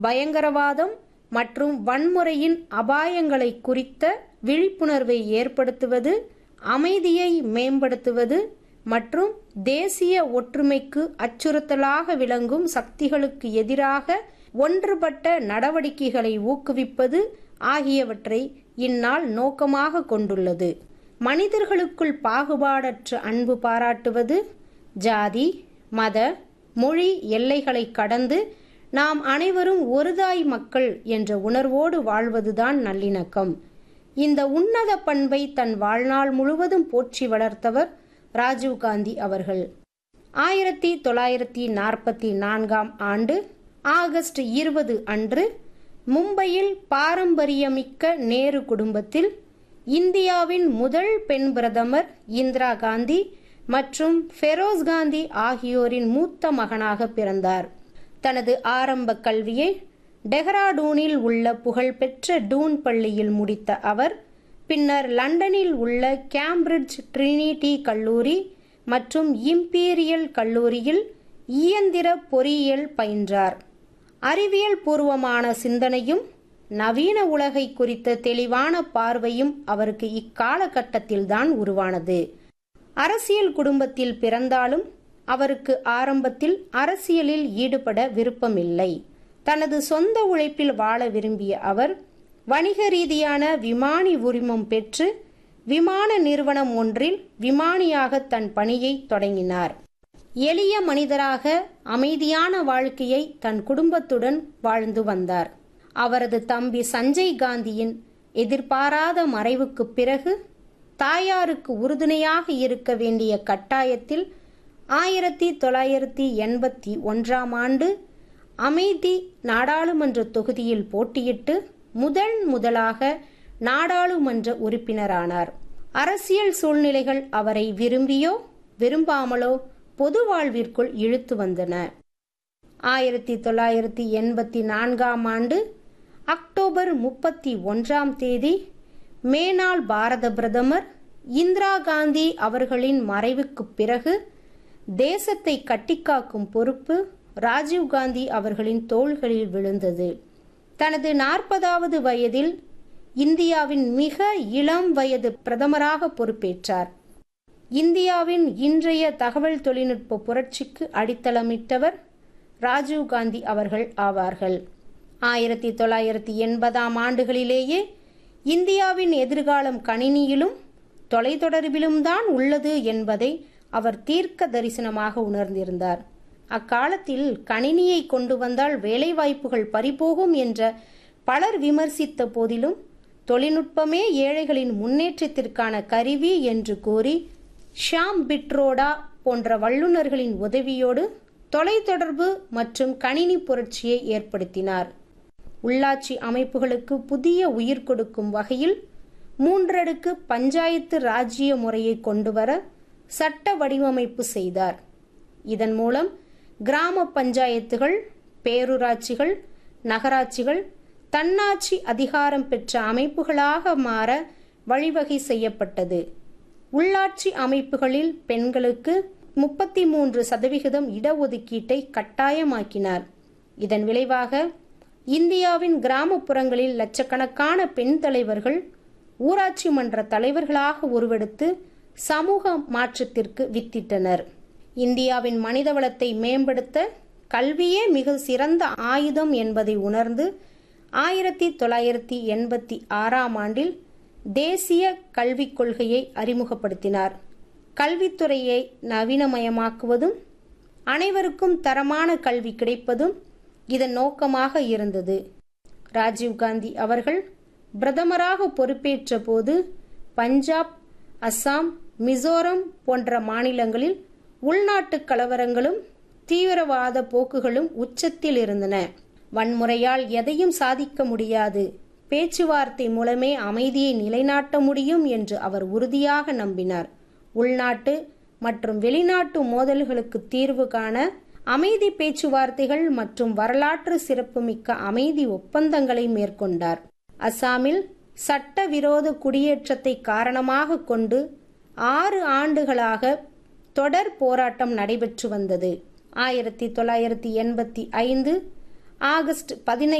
பயங்கரவாதம் மற்றும் வன்முறையின் அபாயங்களை குறித்த விழிப்புணர்வை ஏற்படுத்துவது அமைதியை மேம்படுத்துவது மற்றும் தேசிய ஒற்றுமைக்கு அச்சுறுத்தலாக விளங்கும் சக்திகளுக்கு எதிராக ஒன்றுபட்ட நடவடிக்கைகளை ஊக்குவிப்பது ஆகியவற்றை இந்நாள் நோக்கமாக கொண்டுள்ளது மனிதர்களுக்குள் பாகுபாடற்ற அன்பு பாராட்டுவது ஜாதி மத மொழி எல்லைகளை கடந்து நாம் அனைவரும் ஒருதாய் மக்கள் என்ற உணர்வோடு வாழ்வதுதான் நல்லிணக்கம் இந்த உன்னத பண்பை தன் வாழ்நாள் முழுவதும் போற்றி வளர்த்தவர் ராஜீவ்காந்தி அவர்கள் ஆயிரத்தி தொள்ளாயிரத்தி நாற்பத்தி நான்காம் ஆண்டு ஆகஸ்ட் இருபது அன்று மும்பையில் பாரம்பரியமிக்க நேரு குடும்பத்தில் இந்தியாவின் முதல் பெண் பிரதமர் இந்திரா காந்தி மற்றும் ஃபெரோஸ் காந்தி ஆகியோரின் மூத்த மகனாக பிறந்தார் தனது ஆரம்ப கல்வியை டெஹ்ராடூனில் உள்ள புகழ்பெற்ற டூன் பள்ளியில் முடித்த அவர் பின்னர் லண்டனில் உள்ள கேம்பிரிட்ஜ் ட்ரினிட்டி கல்லூரி மற்றும் இம்பீரியல் கல்லூரியில் இயந்திர பொறியியல் பயின்றார் அறிவியல் பூர்வமான சிந்தனையும் நவீன உலகை குறித்த தெளிவான பார்வையும் அவருக்கு இக்காலகட்டத்தில்தான் உருவானது அரசியல் குடும்பத்தில் பிறந்தாலும் அவருக்கு ஆரம்பத்தில் அரசியலில் ஈடுபட விருப்பமில்லை தனது சொந்த உழைப்பில் வாழ விரும்பிய அவர் வணிக ரீதியான விமானி உரிமம் பெற்று விமான நிறுவனம் ஒன்றில் விமானியாக தன் பணியை தொடங்கினார் எளிய மனிதராக அமைதியான வாழ்க்கையை தன் குடும்பத்துடன் வாழ்ந்து வந்தார் அவரது தம்பி சஞ்சய் காந்தியின் எதிர்பாராத மறைவுக்கு பிறகு தாயாருக்கு உறுதுணையாக இருக்க வேண்டிய கட்டாயத்தில் ஆயிரத்தி தொள்ளாயிரத்தி எண்பத்தி ஒன்றாம் ஆண்டு அமைதி நாடாளுமன்ற தொகுதியில் போட்டியிட்டு முதல் முதலாக நாடாளுமன்ற உறுப்பினரானார் அரசியல் சூழ்நிலைகள் அவரை விரும்பியோ விரும்பாமலோ பொது வாழ்விற்குள் இழுத்து வந்தன ஆயிரத்தி தொள்ளாயிரத்தி எண்பத்தி நான்காம் ஆண்டு அக்டோபர் முப்பத்தி ஒன்றாம் தேதி மேனாள் பாரத பிரதமர் இந்திரா காந்தி அவர்களின் மறைவுக்கு பிறகு தேசத்தை கட்டிக்காக்கும் பொறுப்பு ராஜீவ்காந்தி அவர்களின் தோள்களில் விழுந்தது தனது நாற்பதாவது வயதில் இந்தியாவின் மிக இளம் வயது பிரதமராக பொறுப்பேற்றார் இந்தியாவின் இன்றைய தகவல் தொழில்நுட்ப புரட்சிக்கு அடித்தளமிட்டவர் ராஜீவ்காந்தி அவர்கள் ஆவார்கள் ஆயிரத்தி தொள்ளாயிரத்தி எண்பதாம் ஆண்டுகளிலேயே இந்தியாவின் எதிர்காலம் கணினியிலும் தொலைத்தொடர்பிலும் தான் உள்ளது என்பதை அவர் தீர்க்க தரிசனமாக உணர்ந்திருந்தார் அக்காலத்தில் கணினியை கொண்டு வந்தால் வேலைவாய்ப்புகள் பறிபோகும் என்ற பலர் விமர்சித்த போதிலும் தொழில்நுட்பமே ஏழைகளின் முன்னேற்றத்திற்கான கருவி என்று கூறி ஷாம் பிட்ரோடா போன்ற வல்லுநர்களின் உதவியோடு தொலைத்தொடர்பு மற்றும் கணினி புரட்சியை ஏற்படுத்தினார் உள்ளாட்சி அமைப்புகளுக்கு புதிய உயிர் கொடுக்கும் வகையில் மூன்றடுக்கு பஞ்சாயத்து ராஜ்ய முறையை கொண்டுவர சட்ட வடிவமைப்பு செய்தார் இதன் மூலம் கிராம பஞ்சாயத்துகள் பேரூராட்சிகள் நகராட்சிகள் தன்னாட்சி அதிகாரம் பெற்ற அமைப்புகளாக மாற வழிவகை செய்யப்பட்டது உள்ளாட்சி அமைப்புகளில் பெண்களுக்கு முப்பத்தி மூன்று சதவிகிதம் இடஒதுக்கீட்டை கட்டாயமாக்கினார் இதன் விளைவாக இந்தியாவின் கிராமப்புறங்களில் லட்சக்கணக்கான பெண் தலைவர்கள் ஊராட்சி மன்ற தலைவர்களாக உருவெடுத்து சமூக மாற்றத்திற்கு வித்திட்டனர் இந்தியாவின் மனிதவளத்தை மேம்படுத்த கல்வியே மிக சிறந்த ஆயுதம் என்பதை உணர்ந்து ஆயிரத்தி தொள்ளாயிரத்தி எண்பத்தி ஆறாம் ஆண்டில் தேசிய கல்விக் கொள்கையை அறிமுகப்படுத்தினார் கல்வித்துறையை நவீனமயமாக்குவதும் அனைவருக்கும் தரமான கல்வி கிடைப்பதும் இதன் நோக்கமாக இருந்தது ராஜீவ்காந்தி அவர்கள் பிரதமராக பொறுப்பேற்ற போது பஞ்சாப் அஸ்ஸாம் மிசோரம் போன்ற மாநிலங்களில் உள்நாட்டு கலவரங்களும் தீவிரவாத போக்குகளும் உச்சத்தில் இருந்தன வன்முறையால் எதையும் சாதிக்க முடியாது பேச்சுவார்த்தை மூலமே அமைதியை நிலைநாட்ட முடியும் என்று அவர் உறுதியாக நம்பினார் உள்நாட்டு மற்றும் வெளிநாட்டு மோதல்களுக்கு தீர்வு காண அமைதி பேச்சுவார்த்தைகள் மற்றும் வரலாற்று சிறப்புமிக்க அமைதி ஒப்பந்தங்களை மேற்கொண்டார் அசாமில் சட்டவிரோத குடியேற்றத்தை காரணமாக கொண்டு ஆறு ஆண்டுகளாக தொடர் போராட்டம் நடைபெற்று வந்தது ஆயிரத்தி தொள்ளாயிரத்தி எண்பத்தி ஐந்து ஆகஸ்ட் பதினைந்து